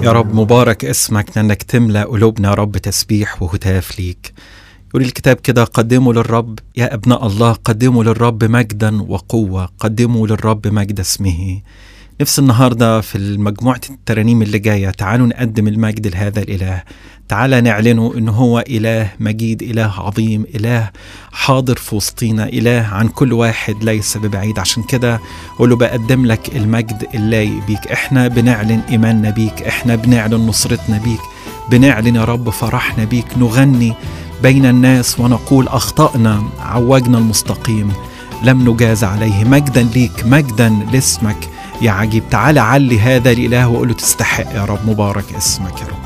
يا رب مبارك اسمك لأنك تملأ قلوبنا يا رب تسبيح وهتاف ليك يقول الكتاب كده قدموا للرب يا أبناء الله قدموا للرب مجدا وقوة قدموا للرب مجد اسمه نفس النهاردة في المجموعة الترانيم اللي جاية تعالوا نقدم المجد لهذا الإله تعالى نعلنه إنه هو إله مجيد إله عظيم إله حاضر في وسطينا إله عن كل واحد ليس ببعيد عشان كده قول له بقدم لك المجد اللايق بيك إحنا بنعلن إيماننا بيك إحنا بنعلن نصرتنا بيك بنعلن يا رب فرحنا بيك نغني بين الناس ونقول أخطأنا عوجنا المستقيم لم نجاز عليه مجدا ليك مجدا لاسمك يا عجيب تعالى علي هذا الإله وقول له تستحق يا رب مبارك اسمك يا رب